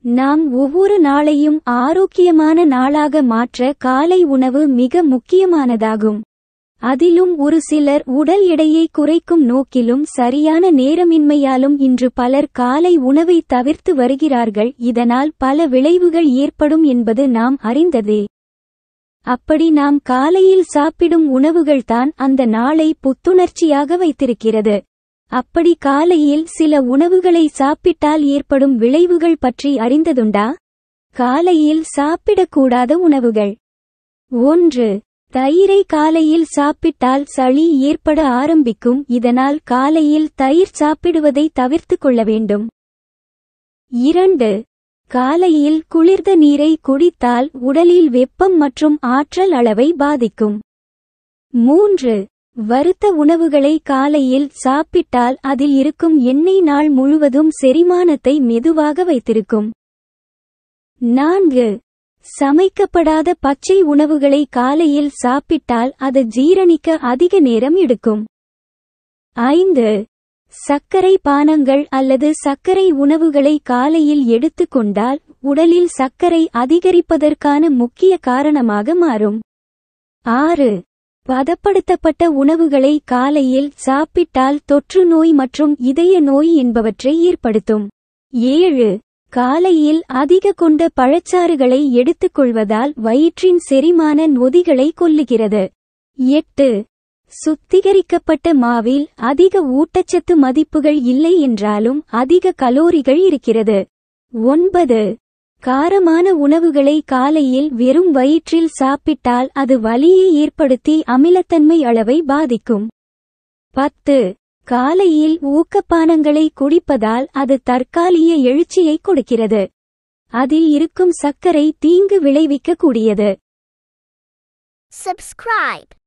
நாம் ஒவ்வொரு நாளையும் ஆரோக்கியமான நாளாக மாற்ற காலை உணவு மிக முக்கியமானதாகும் அதிலும் ஒரு சிலர் உடல் எடையை குறைக்கும் நோக்கிலும் சரியான நேரமின்மையாலும் இன்று பலர் காலை உணவை தவிர்த்து வருகிறார்கள் இதனால் பல விளைவுகள் ஏற்படும் என்பது நாம் அறிந்ததே அப்படி நாம் காலையில் சாப்பிடும் உணவுகள்தான் அந்த நாளை புத்துணர்ச்சியாக வைத்திருக்கிறது அப்படி காலையில் சில உணவுகளை சாப்பிட்டால் ஏற்படும் விளைவுகள் பற்றி அறிந்ததுண்டா காலையில் சாப்பிடக்கூடாத உணவுகள் ஒன்று தயிரை காலையில் சாப்பிட்டால் சளி ஏற்பட ஆரம்பிக்கும் இதனால் காலையில் தயிர் சாப்பிடுவதை தவிர்த்து கொள்ள வேண்டும் இரண்டு காலையில் குளிர்ந்த நீரை குடித்தால் உடலில் வெப்பம் மற்றும் ஆற்றல் அளவை பாதிக்கும் மூன்று வறுத்த உணவுகளை காலையில் சாப்பிட்டால் அதில் இருக்கும் எண்ணெய் நாள் முழுவதும் செரிமானத்தை மெதுவாக வைத்திருக்கும் நான்கு சமைக்கப்படாத பச்சை உணவுகளை காலையில் சாப்பிட்டால் அது ஜீரணிக்க அதிக நேரம் எடுக்கும் ஐந்து சர்க்கரை பானங்கள் அல்லது சர்க்கரை உணவுகளை காலையில் எடுத்துக்கொண்டால் உடலில் சர்க்கரை அதிகரிப்பதற்கான முக்கிய காரணமாக மாறும் ஆறு பதப்படுத்தப்பட்ட உணவுகளை காலையில் சாப்பிட்டால் தொற்று நோய் மற்றும் இதய நோய் என்பவற்றை ஏற்படுத்தும் ஏழு காலையில் அதிக கொண்ட பழச்சாறுகளை எடுத்துக்கொள்வதால் வயிற்றின் செரிமான நொதிகளை கொல்லுகிறது எட்டு சுத்திகரிக்கப்பட்ட மாவில் அதிக ஊட்டச்சத்து மதிப்புகள் இல்லை என்றாலும் அதிக கலோரிகள் இருக்கிறது ஒன்பது காரமான உணவுகளை காலையில் வெறும் வயிற்றில் சாப்பிட்டால் அது வலியை ஏற்படுத்தி அமிலத்தன்மை அளவை பாதிக்கும் பத்து காலையில் ஊக்கப்பானங்களை குடிப்பதால் அது தற்காலிக எழுச்சியை கொடுக்கிறது அதில் இருக்கும் சர்க்கரை தீங்கு விளைவிக்கக்கூடியது Subscribe.